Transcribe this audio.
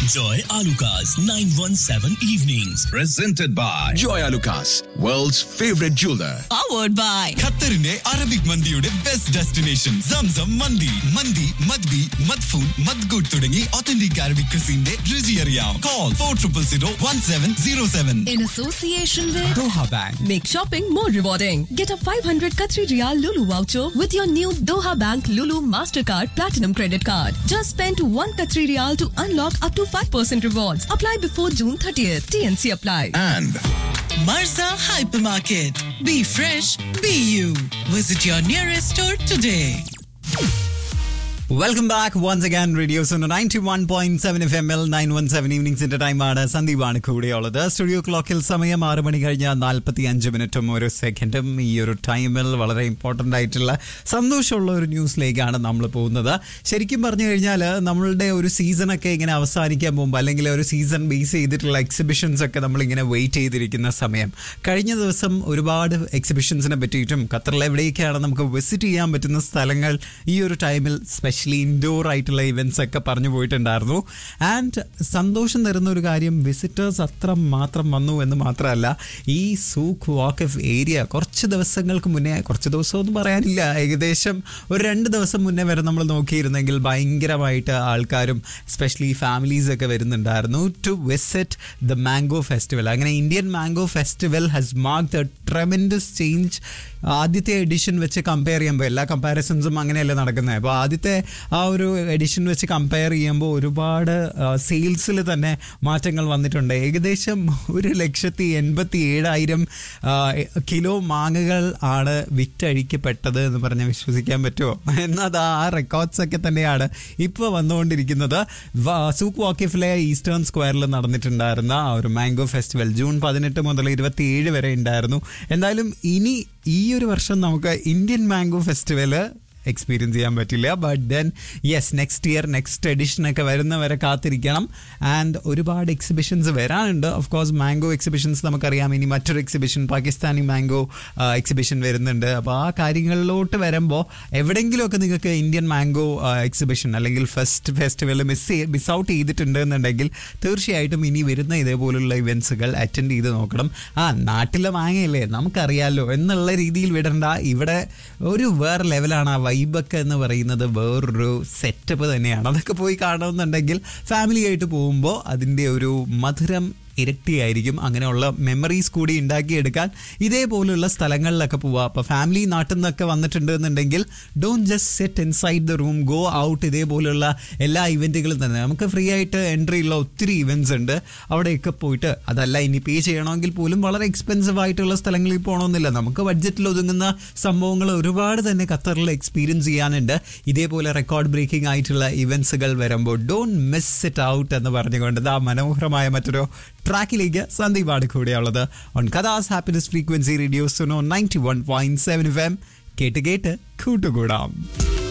Joy Alukas, 917 Evenings. Presented by Joy Alukas, world's favorite jeweler. powered by ഖത്തറിന്റെ Arabic മന്തിയുടെ best destination Zamzam mandi mandi madhbi madfoon മദ്ഗുഡ് തുടങ്ങി authentic Arabic ക്രിസിന്റെ രുചി അറിയാം call four triple zero one seven zero seven in association with Doha bank Make shopping more rewarding. Get a 500 Qatari Riyal Lulu voucher with your new Doha Bank Lulu Mastercard Platinum Credit Card. Just spend 1 Qatari Riyal to unlock up to 5% rewards. Apply before June 30th. TNC apply. And Marza Hypermarket. Be fresh, be you. Visit your nearest store today. Welcome back once again radio ninety one point seven F M L nine one seven ഈവനിങ്സിന്റെ ടൈമാണ് സന്ദീപാണ് കൂടെയുള്ളത് studio ക്ലോക്കിൽ സമയം ആറ് മണി കഴിഞ്ഞ നാൽപ്പത്തി അഞ്ച് മിനിറ്റും ഒരു സെക്കൻഡും ഈ ഒരു ടൈമിൽ വളരെ ഇമ്പോർട്ടൻ്റ് ആയിട്ടുള്ള സന്തോഷമുള്ള ഒരു ന്യൂസിലേക്കാണ് നമ്മൾ പോകുന്നത് ശരിക്കും പറഞ്ഞു കഴിഞ്ഞാൽ നമ്മളുടെ ഒരു സീസണൊക്കെ ഇങ്ങനെ അവസാനിക്കാൻ പോകുമ്പോൾ അല്ലെങ്കിൽ ഒരു സീസൺ ബേസ് ചെയ്തിട്ടുള്ള എക്സിബിഷൻസ് ഒക്കെ നമ്മളിങ്ങനെ വെയിറ്റ് ചെയ്തിരിക്കുന്ന സമയം കഴിഞ്ഞ ദിവസം ഒരുപാട് എക്സിബിഷൻസിനെ പറ്റിയിട്ടും ഖത്തറിൽ എവിടെയൊക്കെയാണ് നമുക്ക് വിസിറ്റ് ചെയ്യാൻ പറ്റുന്ന സ്ഥലങ്ങൾ ഈ ഒരു ടൈമിൽ സ്പെഷ്യലി ഇൻഡോർ ആയിട്ടുള്ള ഇവൻറ്റ്സ് ഒക്കെ പറഞ്ഞു പോയിട്ടുണ്ടായിരുന്നു ആൻഡ് സന്തോഷം തരുന്ന ഒരു കാര്യം വിസിറ്റേഴ്സ് അത്ര മാത്രം വന്നു എന്ന് മാത്രമല്ല ഈ സൂക്ക് വാക്കഫ് ഏരിയ കുറച്ച് ദിവസങ്ങൾക്ക് മുന്നേ കുറച്ച് ദിവസമൊന്നും പറയാനില്ല ഏകദേശം ഒരു രണ്ട് ദിവസം മുന്നേ വരെ നമ്മൾ നോക്കിയിരുന്നെങ്കിൽ ഭയങ്കരമായിട്ട് ആൾക്കാരും എസ്പെഷ്യലി ഫാമിലീസ് ഒക്കെ വരുന്നുണ്ടായിരുന്നു to visit the mango festival അങ്ങനെ Indian mango festival has mark the tremendous change ആദ്യത്തെ എഡിഷൻ വെച്ച് കമ്പയർ ചെയ്യുമ്പോൾ എല്ലാ കമ്പാരിസൺസും അങ്ങനെയല്ല നടക്കുന്നത് അപ്പോൾ ആദ്യത്തെ ആ ഒരു എഡിഷൻ വെച്ച് കമ്പയർ ചെയ്യുമ്പോൾ ഒരുപാട് സെയിൽസിൽ തന്നെ മാറ്റങ്ങൾ വന്നിട്ടുണ്ട് ഏകദേശം ഒരു ലക്ഷത്തി എൺപത്തി ഏഴായിരം കിലോ മാങ്ങകൾ ആണ് വിറ്റഴിക്കപ്പെട്ടത് എന്ന് പറഞ്ഞാൽ വിശ്വസിക്കാൻ പറ്റുമോ എന്നത് ആ റെക്കോർഡ്സ് ഒക്കെ തന്നെയാണ് ഇപ്പോൾ വന്നുകൊണ്ടിരിക്കുന്നത് വ- സൂക്ക് വാക്കിഫിലെ ഈസ്റ്റേൺ സ്ക്വയറിൽ നടന്നിട്ടുണ്ടായിരുന്ന ആ ഒരു മാംഗോ ഫെസ്റ്റിവൽ ജൂൺ പതിനെട്ട് മുതൽ ഇരുപത്തിയേഴ് വരെ ഉണ്ടായിരുന്നു എന്തായാലും ഇനി ഈ ഒരു വർഷം നമുക്ക് ഇന്ത്യൻ മാംഗോ ഫെസ്റ്റിവൽ എക്സ്പീരിയൻസ് ചെയ്യാൻ പറ്റില്ല but then yes next year next എഡിഷനൊക്കെ വരുന്നവരെ കാത്തിരിക്കണം ആൻഡ് ഒരുപാട് എക്സിബിഷൻസ് വരാനുണ്ട് ഓഫ് കോഴ്സ് മാംഗോ എക്സിബിഷൻസ് നമുക്കറിയാം ഇനി മറ്റൊരു എക്സിബിഷൻ പാകിസ്ഥാനി മാംഗോ എക്സിബിഷൻ വരുന്നുണ്ട് അപ്പോൾ ആ കാര്യങ്ങളിലോട്ട് വരുമ്പോൾ എവിടെയെങ്കിലുമൊക്കെ നിങ്ങൾക്ക് ഇന്ത്യൻ മാംഗോ എക്സിബിഷൻ അല്ലെങ്കിൽ first festival miss miss out ചെയ്തിട്ടുണ്ട് എന്നുണ്ടെങ്കിൽ തീർച്ചയായിട്ടും ഇനി വരുന്ന ഇതേപോലുള്ള ഇവൻസുകൾ അറ്റൻഡ് ചെയ്ത് നോക്കണം ആ നാട്ടിലെ മാങ്ങയല്ലേ നമുക്കറിയാമല്ലോ എന്നുള്ള രീതിയിൽ വിടണ്ട ഇവിടെ ഒരു വേറെ ലെവലാണ് ആ വൈബൊക്കെ എന്ന് പറയുന്നത് വേറൊരു സെറ്റപ്പ് തന്നെയാണ് അതൊക്കെ പോയി കാണുമെന്നുണ്ടെങ്കിൽ ഫാമിലി ആയിട്ട് പോകുമ്പോൾ അതിൻ്റെ ഒരു മധുരം ഇരട്ടിയായിരിക്കും അങ്ങനെയുള്ള മെമ്മറീസ് കൂടി ഉണ്ടാക്കിയെടുക്കാൻ ഇതേപോലുള്ള സ്ഥലങ്ങളിലൊക്കെ പോവുക അപ്പോൾ ഫാമിലി നാട്ടിൽ നിന്നൊക്കെ വന്നിട്ടുണ്ട് എന്നുണ്ടെങ്കിൽ don't just sit inside the room go out ഇതേപോലുള്ള എല്ലാ ഇവൻറ്റുകളും തന്നെ നമുക്ക് ഫ്രീ ആയിട്ട് എൻട്രി ഉള്ള ഒത്തിരി ഇവൻറ്റ്സ് ഉണ്ട് അവിടെയൊക്കെ പോയിട്ട് അതല്ല ഇനി പേ ചെയ്യണമെങ്കിൽ പോലും വളരെ എക്സ്പെൻസീവ് ആയിട്ടുള്ള സ്ഥലങ്ങളിൽ പോകണമെന്നില്ല നമുക്ക് ബഡ്ജറ്റിൽ ഒതുങ്ങുന്ന സംഭവങ്ങൾ ഒരുപാട് തന്നെ ഖത്തറിൽ എക്സ്പീരിയൻസ് ചെയ്യാനുണ്ട് ഇതേപോലെ റെക്കോർഡ് ബ്രേക്കിംഗ് ആയിട്ടുള്ള ഇവൻസുകൾ വരുമ്പോൾ ഡോണ്ട് മിസ് ഇറ്റ് ഔട്ട് എന്ന് പറഞ്ഞുകൊണ്ട് ആ മനോഹരമായ മറ്റൊരു ട്രാക്കിലേക്ക് സന്ദീപാണ് കൂടെയുള്ളത് ഓൺ കഥാസ് happiness frequency radio Suno ninety one point seven F M കേട്ട് കേട്ട് കൂട്ടുകൂടാം